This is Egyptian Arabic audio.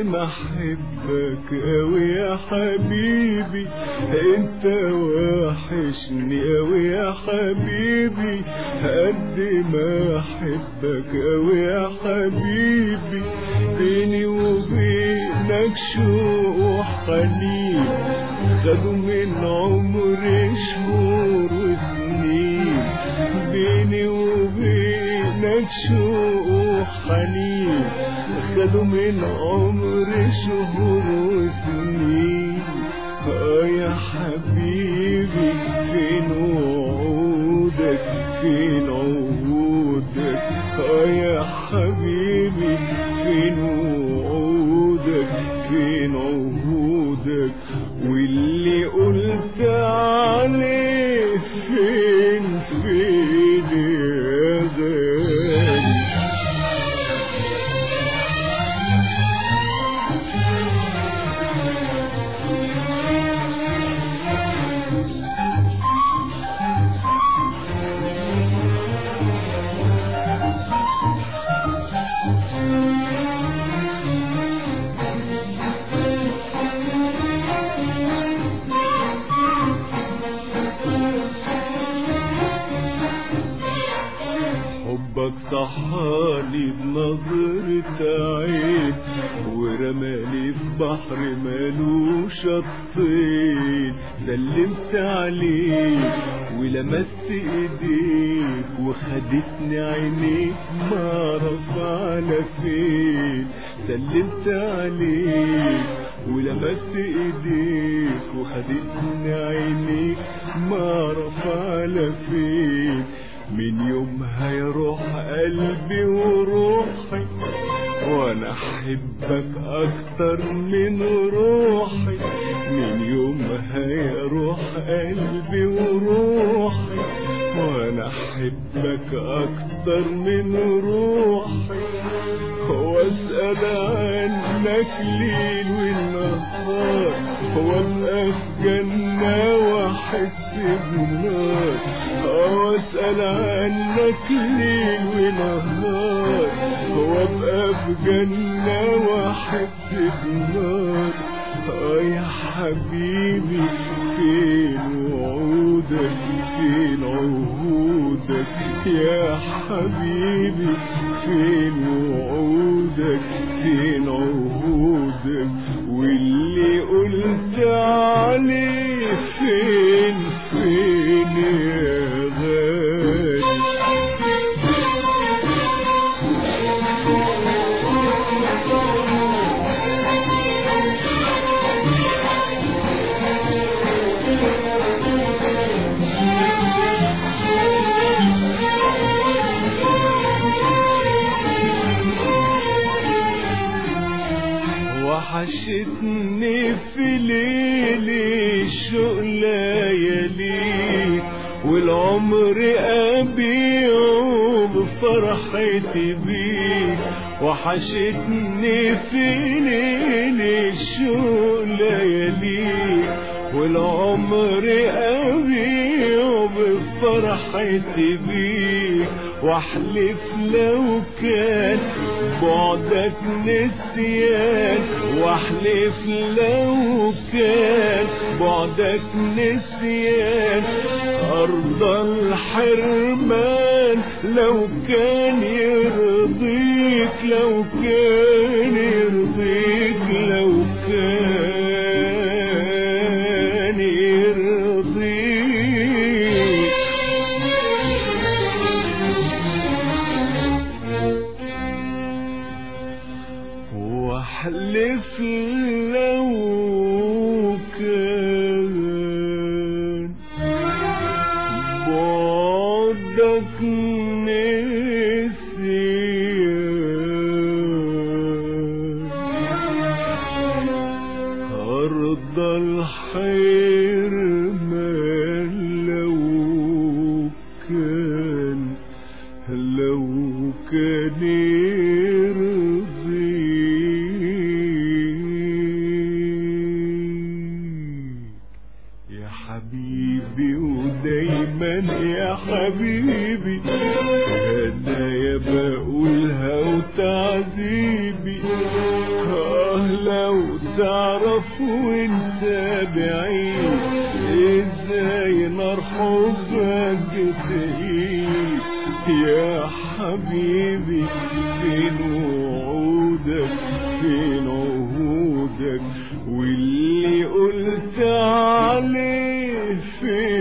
ما احبك اوي يا حبيبي انت وحشني اوي يا حبيبي قد ما احبك اوي يا حبيبي بيني وبينك شوق وحنين خدوا من عمري شهور وسنين بيني وبينك شوق وحنين خدوا من عمري شهور وسنين اه يا حبيبي فين وعودك فين عهودك اه يا حبيبي فين وعودك فين عهودك واللي قلت عليه فين فين يا غالي حبك صحاني بنظرة عين ورماني في بحر مالوش شطين سلمت عليك ولمست ايديك وخدتني عينيك معرف على فين سلمت عليك ولمست ايديك وخدتني عينيك معرف على فين من يومها يروح قلبي وروحي وانا احبك اكتر من روحي من يومها يروح قلبي وروحي وانا احبك اكتر من روحي واسأل عنك ليل والنهار وابقى في جنة واحس بنار واسأل عنك ليل ونهار وابقى في جنة واحس بنار اه يا حبيبي فين وعودك فين عهودك يا حبيبي فين وعودك فين عهودك واللي قلت عليه فين فين يا غالي وحشتني في ليل الشوق لياليك والعمر أبيعه بفرحتي بيك وحشتني في ليل الشوق لياليك والعمر أبيعه بفرحتي بيك واحلف لو كان بعدك نسيان واحلف لو كان بعدك نسيان أرض الحرمان لو كان يرضيك لو كان يرضيك لو كان يرضيك واحلف لو كان بعدك نسيان أرض الحرمان لو كان لو كان يرضيك يا حبيبي ودايما يا حبيبي هدايا بقولها وتعذيبي آه تعرف وانت بعيد ازاي نار حبك تقيل يا حبيبي فين وعودك فين عهودك واللي قلت عليه فين